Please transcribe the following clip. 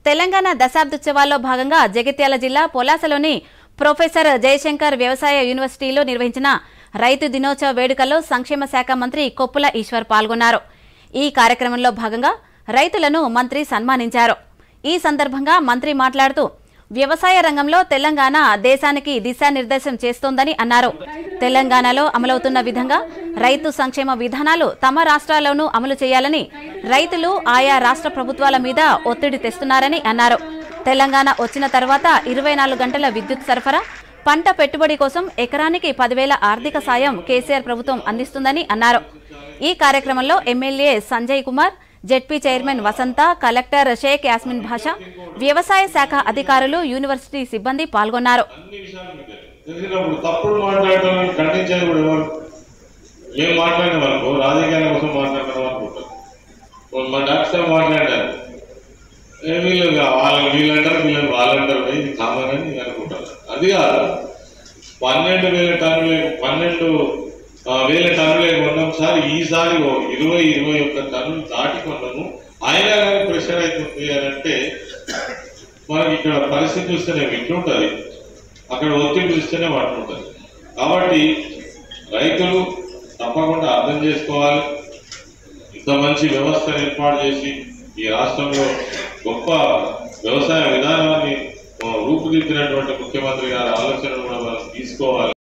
తెలంగాణ దశాబ్దోత్సవాల్లో భాగంగా జగిత్యాల జిల్లా పొలాసలోని ప్రొఫెసర్ జయశంకర్ వ్యవసాయ యూనివర్సిటీలో నిర్వహించిన రైతు దినోత్సవ వేడుకల్లో సంక్షేమ శాఖ మంత్రి కొప్పుల ఈశ్వర్ పాల్గొన్నారు ఈ కార్యక్రమంలో భాగంగా రైతులను మంత్రి సన్మానించారు ఈ సందర్భంగా మంత్రి మాట్లాడుతూ వ్యవసాయ రంగంలో తెలంగాణ దేశానికి దిశానిర్దేశం చేస్తోందని అన్నారు తెలంగాణలో అమలవుతున్న విధంగా రైతు సంక్షేమ విధానాలు తమ రాష్ట్రాల్లోనూ అమలు చేయాలని రైతులు ఆయా రాష్ట్ర ప్రభుత్వాల మీద ఒత్తిడి తెస్తున్నారని అన్నారు తెలంగాణ వచ్చిన తర్వాత ఇరవై నాలుగు గంటల విద్యుత్ సరఫరా పంట పెట్టుబడి కోసం ఎకరానికి పదివేల ఆర్థిక సాయం కేసీఆర్ ప్రభుత్వం అందిస్తుందని అన్నారు ఈ కార్యక్రమంలో MLA Sanjay Kumar ZP chairman Vasantha collector Sheikh Yasmin Basha వ్యవసాయ శాఖ అధికారులు యూనివర్సిటీ సిబ్బంది పాల్గొన్నారు అన్ని విషయాలు మీకు తెలుసు. తెలిసినప్పుడు తప్పుడు మాట్లాడటం ఖండించేది కూడా ఎవరు మేము మాట్లాడిన వరకు రాజకీయాల కోసం మాట్లాడడం అనుకుంటారు ఇప్పుడు మా డాక్టర్ సార్ మాట్లాడారు ఏ వీళ్ళు కా- వాళ్ళని వీళ్ళు అంటారు వీళ్ళని వాళ్ళు అంటారు ఇది కామన్ అని నేను అనుకుంటాను అది కాదు పన్నెండు వేల టన్నులు పన్నెండు ఆ, వేల టన్నులే కొన్నాం సార్ ఈసారి ఓ ఇరవై ఇరవై ఒక్క టన్నులు దాటి కొన్నాము అయినా కానీ ప్రెషర్ అవుతుంది అని అంటే మనకి ఇక్కడ పరిస్థితి చూస్తేనే ఇట్లుంటుంది అక్కడ ఒత్తిడి చూస్తేనే పట్టుకుంటుంది కాబట్టి రైతులు తప్పకుండా అర్థం చేసుకోవాలి ఇంత మంచి వ్యవస్థను ఏర్పాటు చేసి ఈ రాష్ట్రంలో గొప్ప వ్యవసాయ విధానాన్ని ఆ, రూపుదిద్దినటువంటి ముఖ్యమంత్రి గారి ఆలోచనలు కూడా మనం తీసుకోవాలి